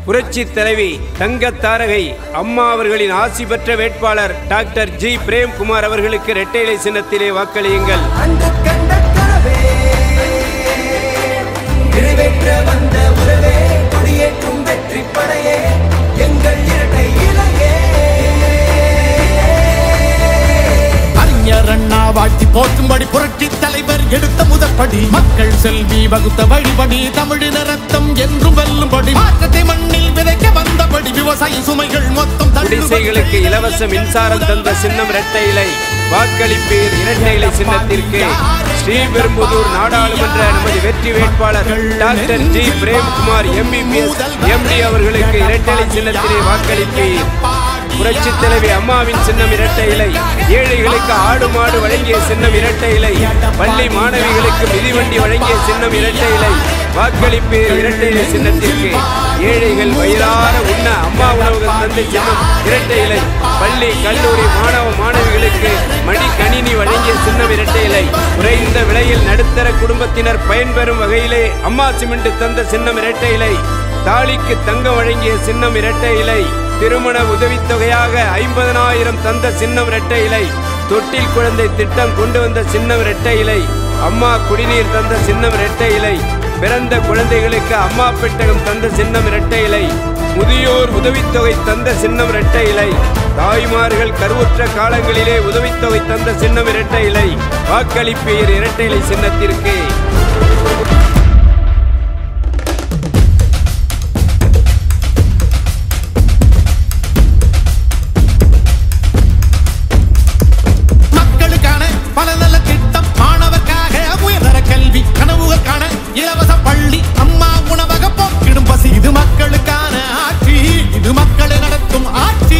புரட்சி தலைவி தங்கத் தாரகை அம்மா அவர்களின் ஆசி பெற்ற வேட்பாளர் டாக்டர் ஜி பிரேம்குமார் அவர்களுக்கு இரட்டைலை சின்னத்திலே வாக்களியுங்கள் அன்று கண்ட கனவே நிறைவேற்ற வந்த உறவே கொடியேற்றும் வெற்றி படையே எங்கள் இரட்டை இலையே அறிஞர் அண்ணா வாழ்த்தி போற்றும்படி புரட்சி தலைவர் எடுத்த முதற்படி மக்கள் செல்வி வகுத்த வழிபடி தமிழின ரத்தம் என்றும் வெல்லும்படி மாற்றத்தை மண்ணில் விதைக்க வந்தபடி விவசாய சுமைகள் மொத்தம் தள்ளுபடி குடிசைகளுக்கு இலவச மின்சாரம் தந்த சின்னம் இரட்டை இலை வாக்களிப்பீர் இரட்டை இலை சின்னத்திற்கு ஸ்ரீபெரும்புதூர் நாடாளுமன்ற நமது வெற்றி வேட்பாளர் doctor G Premkumar MBBS MD அவர்களுக்கு இரட்டை இலை சின்னத்திலே வாக்களிப்பீர் புரட்சி தலைவி அம்மாவின் சின்னம் இரட்டை இலை ஏழைகளுக்கு ஆடு மாடு வழங்கிய சின்னம் இரட்டை இலை பள்ளி மாணவிகளுக்கு மிதிவண்டி வழங்கிய சின்னம் இரட்டை இலை வாக்களிப்பீர் இரட்டை இலை சின்னத்திற்கு ஏழைகள் வயிறார உண்ண அம்மா உணவகம் தந்த சின்னம் இரட்டை இலை பள்ளி கல்லூரி மாணவ மாணவிகளுக்கு மணி கணினி வழங்கிய சின்னம் இரட்டை இலை குறைந்த விலையில் நடுத்தர குடும்பத்தினர் பயன்பெறும் வகையிலே அம்மா சிமெண்ட் தந்த சின்னம் இரட்டை இலை தாலிக்கு தங்கம் வழங்கிய சின்னம் இரட்டை இலை திருமண உதவித்தொகையாக ஐம்பதனாயிரம் தந்த சின்னம் இரட்டை இலை தொட்டில் குழந்தை திட்டம் கொண்டு வந்த சின்னம் இரட்டை இலை அம்மா குடிநீர் தந்த சின்னம் இரட்டை இலை பிறந்த குழந்தைகளுக்கு அம்மா பெட்டகம் தந்த சின்னம் இரட்டை இலை முதியோர் உதவித்தொகை தந்த சின்னம் இரட்டை இலை தாய்மார்கள் கருவுற்ற காலங்களிலே உதவித்தொகை தந்த சின்னம் இரட்டை இலை வாக்களிப்பீர் இரட்டை இலை சின்னத்திற்கு மக்களுக்கான பல நல்ல திட்டம் மாணவர்க்காக உயர்தர கல்வி கனவுகளுக்கான இலவச பள்ளி அம்மா உணவக போக்கிடும் பசி இது மக்களுக்கான ஆட்சி இது மக்களை நடத்தும் ஆட்சி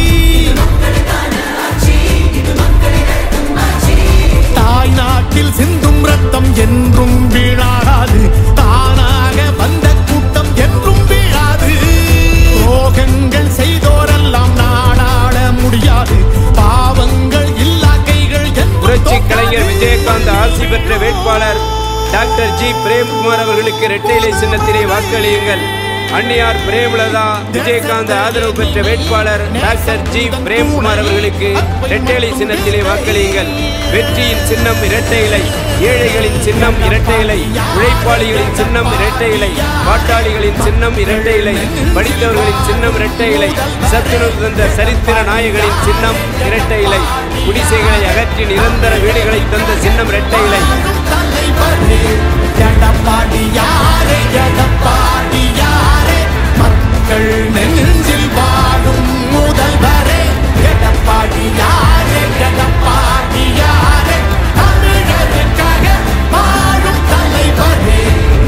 தாய் நாட்டில் சிந்தும் ரத்தம் என்றும் வீழாது தானாக வந்த கூட்டம் என்றும் வீழாது துரோகங்கள் செய்தோரெல்லாம் நாடாள முடியாது பாவங்கள் இல்லா கைகள் என்றும் புரட்சி கலைஞர் தோற்காது. விஜயகாந்த் ஆசி பெற்ற வேட்பாளர் டாக்டர் ஜி பிரேம்குமார் அவர்களுக்கு இரட்டையிலை சின்னத்திலே வாக்களியுங்கள் அன்னியார் பிரேமலதா விஜயகாந்த் ஆதரவு பெற்ற வேட்பாளர் டாக்டர் ஜி பிரேம்குமார் அவர்களுக்கு இரட்டையிலை சின்னத்திலே வாக்களியுங்கள் வெற்றியின் சின்னம் இரட்டை இலை ஏழைகளின் சின்னம் இரட்டை இலை உழைப்பாளிகளின் சின்னம் இரட்டை இலை பாட்டாளிகளின் சின்னம் இரட்டை இலை படித்தவர்களின் சின்னம் இரட்டை இலை சத்துணவு தந்த சரித்திர நாயகனின் சின்னம் இரட்டை இலை குடிசைகளை அகற்றி நிரந்தர வீடுகளை தந்த சின்னம் இரட்டை இலை தலைவரே எடப்பாடியாரே எடப்பாடியாரே மக்கள் நெஞ்சில் வாழும் முதல்வரே எடப்பாடியாரே எடப்பாடியாரே தமிழருக்காக வாழும் தலைவரே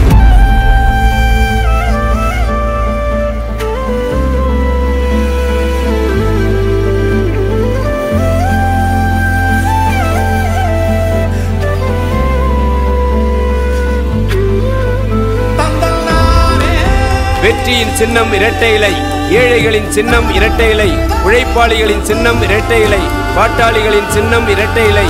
தந்தனாரே வெற்றியின் சின்னம் இரட்டை இலை ஏழைகளின் சின்னம் இரட்டை இலை உழைப்பாளிகளின் சின்னம் இரட்டை இலை பாட்டாளிகளின் சின்னம் இரட்டை இலை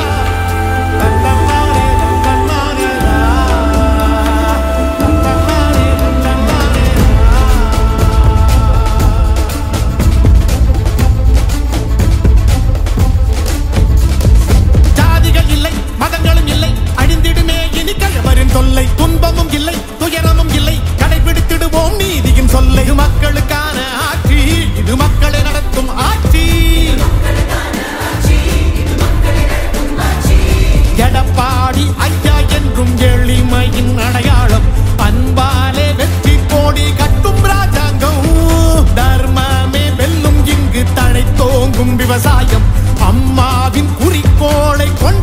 ஜாதிகள் இல்லை மதங்களும் இல்லை அழிந்திடுமே இனி கழவரின் தொல்லை துன்பமும் இல்லை துயரமும் இல்லை கடைபிடித்திடுவோம் நீதியின் சொல்லை இது மக்களுக்கான ஆட்சி இது மக்களை நடத்தும் ஆட்சி எடப்பாடி ஐயா என்றும் எளிமையின் அடையாளம் அன்பாலே வெற்றி கோடி கட்டும் ராஜாங்கம் தர்மமே வெல்லும் இங்கு தழை தோங்கும் விவசாயம் அம்மாவின் குறிக்கோளை கொண்ட